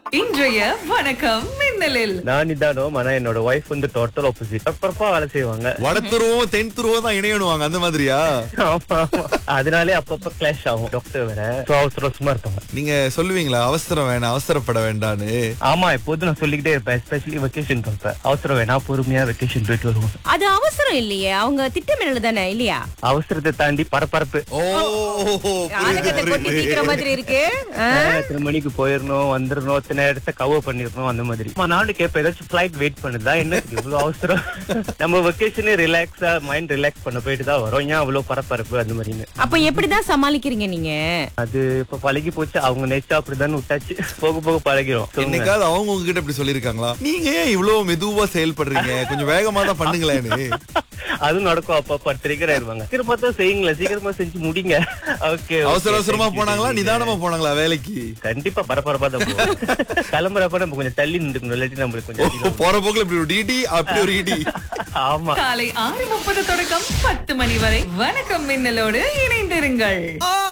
இன்றைய வணக்கம் மின்னலில் நான் நிதானம் ஆனா என்னோட ஒய்ஃப் வந்து டோட்டல் ஆப்போசிட் பரபரப்பா வேலை செய்வாங்க வடத்துருவம் தென் துருவம் தான் இணையணுவாங்க அந்த மாதிரியா ஆமா, ஆமா. அதனாலே அப்பப்ப கிளாஷ் ஆகும் டாக்டர் வேற So, அவசர அவசரமா இருப்பாங்க நீங்க சொல்லுவீங்களா அவசரம் வேணாம் அவசரப்பட வேண்டான்னு ஆமா எப்போதும் நான் சொல்லிக்கிட்டே இருப்பேன் எஸ்பெஷலி வெக்கேஷன் பார்ப்பேன் அவசரம் வேணா பொறுமையா வெக்கேஷன் போயிட்டு வருவோம் அது அவசரம் இல்லையே அவங்க திட்டமிடல் தானே இல்லையா அவசரத்தை தாண்டி பரபரப்பு ஓ ஆதகத்தை கொட்டி தீக்கிற மாதிரி இருக்கு ஆ? எத்தனை மணிக்கு போயிடணும் வந்துடணும் இத்தனை இடத்த கவர் பண்ணிடணும் அந்த மாதிரி ஆமா, நானும் கேட்பேன் ஏதாச்சும் ஃபிளைட் வெயிட் பண்ணுதா என்ன இவ்வளவு அவசரம் நம்ம வெக்கேஷனே ரிலாக்ஸா மைண்ட் ரிலாக்ஸ் பண்ண போயிட்டு தான் வரோம் ஏன் அவ்வளவு பரபரப்பு அந்த மாதிரின்னு அப்ப எப்படிதான் சமாளிக்கிறீங்க நீங்க அது இப்ப பழகி போச்சு அவங்க நேச்சா அப்படிதான் விட்டாச்சு போக போக பழகிறோம் சொல்லுங்க. என்னைக்காவது அவங்க உங்ககிட்ட இப்படி சொல்லிருக்காங்களா நீங்க ஏன் இவ்வளவு மெதுவா செயல்படுறீங்க கொஞ்சம் வேகமா தான் பண்ணுங்களேன்னு அதுவும் நடக்கும் அப்பப்ப ட்ரிகர் ஆயிருவாங்க சீக்கிரமா தான் செய்யுங்களேன் சீக்கிரமா செஞ்சு முடிங்க ஓகே அவசர அவசரமா போனாங்களா நிதானமா போனாங்களா வேலைக்கு கண்டிப்பா பரபரப்பா தான் போவோம் கிளம்புறப்ப நம்ம கொஞ்சம் தள்ளி நின்றுக்கணும் இல்லாட்டி நம்மளுக்கு கொஞ்சம் ஓ, போற போக்குல இப்படி ஒரு இடி அப்படி ஒரு இடி ஆமா காலை ஆறு முப்பது தொடக்கம் பத்து மணி வரை வணக்கம் மின்னலோடு இணைந்திருங்கள்